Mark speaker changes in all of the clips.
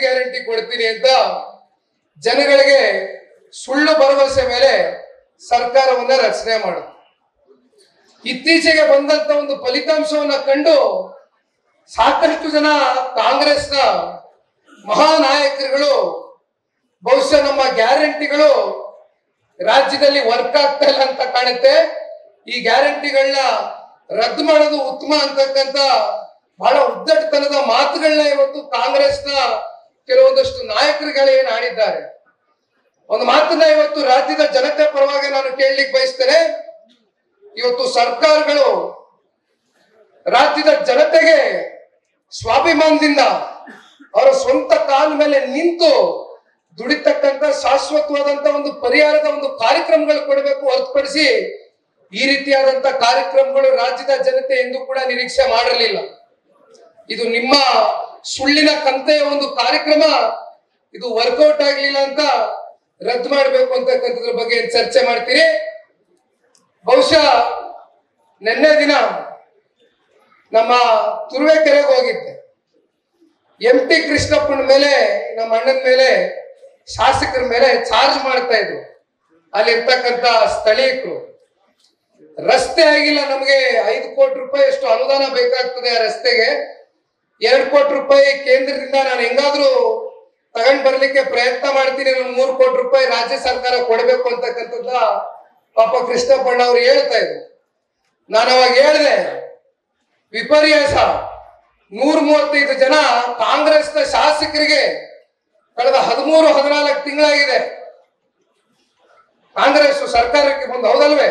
Speaker 1: guarantee ಕೊಡ್ತೀನಿ ಅಂತ ಜನಗಳಿಗೆ ಸುಳ್ಳು ಭರವಸೆ ಮೇಲೆ ಸರ್ಕಾರವನ್ನ ರಚನೆ ಮಾಡುತ್ತೆ ಇತ್ತೀಚೆಗೆ ಬಂದಂತ ಒಂದು ಫಲಿತಾಂಶವನ್ನ ಕಂಡು ಸಾಕಷ್ಟು ಜನ ಕಾಂಗ್ರೆಸ್ನ ಮಹಾನಾಯಕರುಗಳು ಬಹುಶಃ ನಮ್ಮ ಗ್ಯಾರಂಟಿಗಳು ರಾಜ್ಯದಲ್ಲಿ ವರ್ಕ್ ಆಗ್ತಾ ಇಲ್ಲ ಅಂತ ಕಾಣುತ್ತೆ ಈ ಗ್ಯಾರಂಟಿಗಳನ್ನ ರದ್ದು ಮಾಡೋದು ಉತ್ತಮ ಅಂತಕ್ಕಂತ ಬಹಳ ಉದ್ದಟತನದ ಮಾತುಗಳನ್ನ ಇವತ್ತು ಕಾಂಗ್ರೆಸ್ನ ಕೆಲವೊಂದಷ್ಟು ನಾಯಕರುಗಳೇ ಏನ್ ಆಡಿದ್ದಾರೆ ಒಂದು ಮಾತನ್ನ ಇವತ್ತು ರಾಜ್ಯದ ಜನತೆ ಪರವಾಗಿ ನಾನು ಕೇಳಲಿಕ್ಕೆ ಬಯಸ್ತೇನೆ ಇವತ್ತು ಸರ್ಕಾರಗಳು ರಾಜ್ಯದ ಜನತೆಗೆ ಸ್ವಾಭಿಮಾನದಿಂದ ಅವರ ಸ್ವಂತ ಕಾಲ ಮೇಲೆ ನಿಂತು ದುಡಿತಕ್ಕಂತ ಶಾಶ್ವತವಾದಂತ ಒಂದು ಪರಿಹಾರದ ಒಂದು ಕಾರ್ಯಕ್ರಮಗಳು ಕೊಡಬೇಕು ಹೊರತುಪಡಿಸಿ ಈ ರೀತಿಯಾದಂತ ಕಾರ್ಯಕ್ರಮಗಳು ರಾಜ್ಯದ ಜನತೆ ಎಂದು ಕೂಡ ನಿರೀಕ್ಷೆ ಮಾಡಿರಲಿಲ್ಲ ಇದು ನಿಮ್ಮ ಸುಳ್ಳಿನ ಕಂತೆಯ ಒಂದು ಕಾರ್ಯಕ್ರಮ ಇದು ವರ್ಕೌಟ್ ಆಗ್ಲಿಲ್ಲ ಅಂತ ರದ್ದು ಮಾಡಬೇಕು ಅಂತಕ್ಕಂಥದ್ರ ಬಗ್ಗೆ ಏನ್ ಚರ್ಚೆ ಮಾಡ್ತೀರಿ ಬಹುಶಃ ನಿನ್ನೆ ದಿನ ನಮ್ಮ ತುರುವೇಕೆರೆಗೆ ಹೋಗಿದ್ದೆ ಎಂ ಟಿ ಕೃಷ್ಣಪ್ಪನ ಮೇಲೆ ನಮ್ಮ ಅಣ್ಣನ ಮೇಲೆ ಶಾಸಕರ ಮೇಲೆ ಚಾರ್ಜ್ ಮಾಡ್ತಾ ಇದ್ರು ಅಲ್ಲಿರ್ತಕ್ಕಂಥ ಸ್ಥಳೀಯರು ರಸ್ತೆ ಆಗಿಲ್ಲ ನಮಗೆ ಐದು ಕೋಟಿ ರೂಪಾಯಿ ಅಷ್ಟು ಅನುದಾನ ಬೇಕಾಗ್ತದೆ ಆ ರಸ್ತೆಗೆ ಎರಡು ಕೋಟಿ ರೂಪಾಯಿ ಕೇಂದ್ರದಿಂದ ನಾನು ಹೆಂಗಾದ್ರೂ ತಗೊಂಡ್ ಬರ್ಲಿಕ್ಕೆ ಪ್ರಯತ್ನ ಮಾಡ್ತೀನಿ ನಾನು ಮೂರು ಕೋಟಿ ರೂಪಾಯಿ ರಾಜ್ಯ ಸರ್ಕಾರ ಕೊಡಬೇಕು ಅಂತಕ್ಕಂಥದ್ದ ಪಾಪ ಕೃಷ್ಣಪ್ಪಣ್ಣ ಅವ್ರು ಹೇಳ್ತಾ ಇದ್ರು ನಾನು ಅವಾಗ ಹೇಳ್ದೆ ವಿಪರ್ಯಾಸ ನೂರ ಮೂವತ್ತೈದು ಜನ ಕಾಂಗ್ರೆಸ್ನ ಶಾಸಕರಿಗೆ ಕಳೆದ ಹದಿಮೂರು ಹದಿನಾಲ್ಕು ತಿಂಗಳಾಗಿದೆ ಕಾಂಗ್ರೆಸ್ ಸರ್ಕಾರಕ್ಕೆ ಬಂದು ಹೌದಲ್ವೇ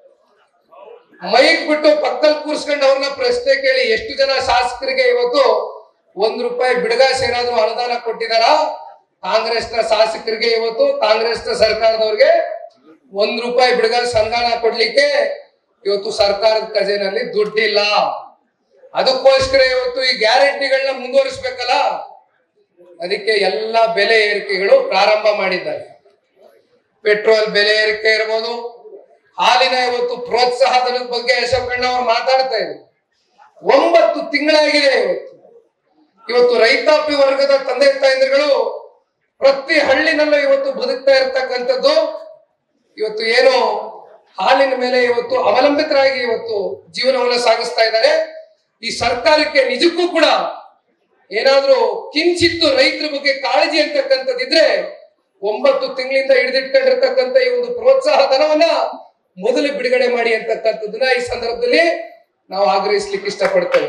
Speaker 1: ಮೈಕ್ ಬಿಟ್ಟು ಪಕ್ಕದಲ್ಲಿ ಕೂರ್ಸ್ಕೊಂಡು ಅವ್ರನ್ನ ಪ್ರಶ್ನೆ ಕೇಳಿ ಎಷ್ಟು ಜನ ಶಾಸಕರಿಗೆ ಇವತ್ತು ಒಂದ್ ರೂಪಾಯಿ ಬಿಡುಗಾಸೆ ಏನಾದ್ರು ಅನುದಾನ ಕೊಟ್ಟಿದಾರ ಕಾಂಗ್ರೆಸ್ನ ಶಾಸಕರಿಗೆ ಇವತ್ತು ಕಾಂಗ್ರೆಸ್ನ ಸರ್ಕಾರದವ್ರಿಗೆ ಒಂದ್ ರೂಪಾಯಿ ಬಿಡುಗಾಸೆ ಅನುದಾನ ಕೊಡ್ಲಿಕ್ಕೆ ಇವತ್ತು ಸರ್ಕಾರದ ಖಜಾನಲ್ಲಿ ದುಡ್ಡಿಲ್ಲ ಅದಕ್ಕೋಸ್ಕರ ಇವತ್ತು ಈ ಗ್ಯಾರಂಟಿಗಳನ್ನ ಮುಂದುವರಿಸ್ಬೇಕಲ್ಲ ಅದಕ್ಕೆ ಎಲ್ಲ ಬೆಲೆ ಏರಿಕೆಗಳು ಪ್ರಾರಂಭ ಮಾಡಿದ್ದಾರೆ ಪೆಟ್ರೋಲ್ ಬೆಲೆ ಏರಿಕೆ ಇರ್ಬೋದು ಹಾಲಿನ ಇವತ್ತು ಪ್ರೋತ್ಸಾಹ ಧನದ ಬಗ್ಗೆ ಅಶೋಕಣ್ಣ ಅವ್ರು ಮಾತಾಡ್ತಾ ಇದ್ರು ಒಂಬತ್ತು ತಿಂಗಳಾಗಿದೆ ಇವತ್ತು ಇವತ್ತು ರೈತಾಪಿ ವರ್ಗದ ತಂದೆ ತಾಯಂದಿರುಗಳು ಪ್ರತಿ ಹಳ್ಳಿನಲ್ಲೂ ಇವತ್ತು ಬದುಕ್ತಾ ಇರ್ತಕ್ಕಂಥದ್ದು ಇವತ್ತು ಏನು ಹಾಲಿನ ಮೇಲೆ ಇವತ್ತು ಅವಲಂಬಿತರಾಗಿ ಇವತ್ತು ಜೀವನವನ್ನು ಸಾಗಿಸ್ತಾ ಇದ್ದಾರೆ ಈ ಸರ್ಕಾರಕ್ಕೆ ನಿಜಕ್ಕೂ ಕೂಡ ಏನಾದ್ರೂ ಕಿಂಚಿತ್ತು ರೈತರ ಬಗ್ಗೆ ಕಾಳಜಿ ಅಂತಕ್ಕಂಥದ್ದಿದ್ರೆ ಒಂಬತ್ತು ತಿಂಗಳಿಂದ ಹಿಡಿದಿಟ್ಕೊಂಡಿರ್ತಕ್ಕಂಥ ಈ ಒಂದು ಪ್ರೋತ್ಸಾಹ ಧನವನ್ನ ಮೊದಲು ಬಿಡುಗಡೆ ಮಾಡಿ ಅಂತಕ್ಕಂಥದ್ದನ್ನ ಈ ಸಂದರ್ಭದಲ್ಲಿ ನಾವು ಆಗ್ರಹಿಸ್ಲಿಕ್ಕೆ ಇಷ್ಟಪಡ್ತೇವೆ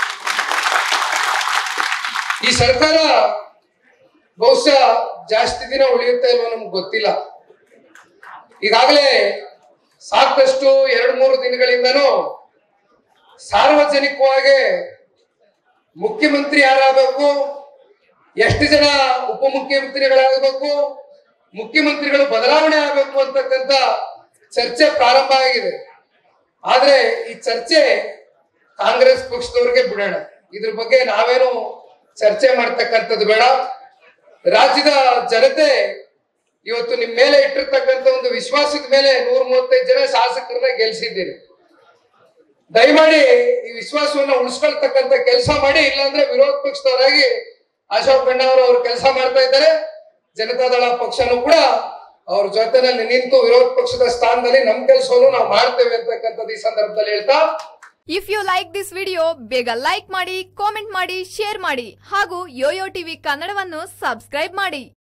Speaker 1: ಈ ಸರ್ಕಾರ ಬಹುಶಃ ಜಾಸ್ತಿ ದಿನ ಉಳಿಯುತ್ತಾ ಇಲ್ವೋ ನಮ್ಗೆ ಗೊತ್ತಿಲ್ಲ ಈಗಾಗಲೇ ಸಾಕಷ್ಟು ಎರಡು ಮೂರು ದಿನಗಳಿಂದನೂ ಸಾರ್ವಜನಿಕವಾಗಿ ಮುಖ್ಯಮಂತ್ರಿ ಯಾರಾಗಬೇಕು ಎಷ್ಟು ಜನ ಉಪಮುಖ್ಯಮಂತ್ರಿಗಳಾಗಬೇಕು ಮುಖ್ಯಮಂತ್ರಿಗಳು ಬದಲಾವಣೆ ಆಗಬೇಕು ಅಂತಕ್ಕಂಥ ಚರ್ಚೆ ಪ್ರಾರಂಭ ಆಗಿದೆ ಆದ್ರೆ ಈ ಚರ್ಚೆ ಕಾಂಗ್ರೆಸ್ ಪಕ್ಷದವ್ರಿಗೆ ಬಿಡೋಣ ಇದ್ರ ಬಗ್ಗೆ ನಾವೇನು ಚರ್ಚೆ ಮಾಡ್ತಕ್ಕಂಥದ್ದು ಬೇಡ ರಾಜ್ಯದ ಜನತೆ ಇವತ್ತು ನಿಮ್ ಮೇಲೆ ಇಟ್ಟಿರ್ತಕ್ಕಂಥ ಒಂದು ವಿಶ್ವಾಸದ ಮೇಲೆ ನೂರ ಮೂವತ್ತೈದು ಜನ ಶಾಸಕರನ್ನ ಗೆಲ್ಸಿದ್ದೀರಿ ದಯಮಾಡಿ ಈ ವಿಶ್ವಾಸವನ್ನ ಉಳಿಸ್ಕೊಳ್ತಕ್ಕಂಥ ಕೆಲಸ ಮಾಡಿ ಇಲ್ಲಾಂದ್ರೆ ವಿರೋಧ ಪಕ್ಷದವರಾಗಿ ಅಶೋಕ್ ಅವರು ಅವ್ರು ಕೆಲಸ ಮಾಡ್ತಾ ಇದ್ದಾರೆ ಜನತಾದಳ ಪಕ್ಷನೂ ಕೂಡ ಅವ್ರ ಜೊತೆನಲ್ಲಿ ನಿಂತು ವಿರೋಧ ಪಕ್ಷದ ಸ್ಥಾನದಲ್ಲಿ ನಮ್ ಕೆಲಸವನ್ನು ನಾವು ಮಾಡ್ತೇವೆ ಅಂತಕ್ಕಂಥದ್ದು ಈ ಸಂದರ್ಭದಲ್ಲಿ ಹೇಳ್ತಾ
Speaker 2: if you like this video ಬೇಗ ಲೈಕ್ ಮಾಡಿ ಕಾಮೆಂಟ್ ಮಾಡಿ ಶೇರ್ ಮಾಡಿ ಹಾಗೂ ಯೋಯೋ ಟಿವಿ ಕನ್ನಡವನ್ನು ಸಬ್ಸ್ಕ್ರೈಬ್ ಮಾಡಿ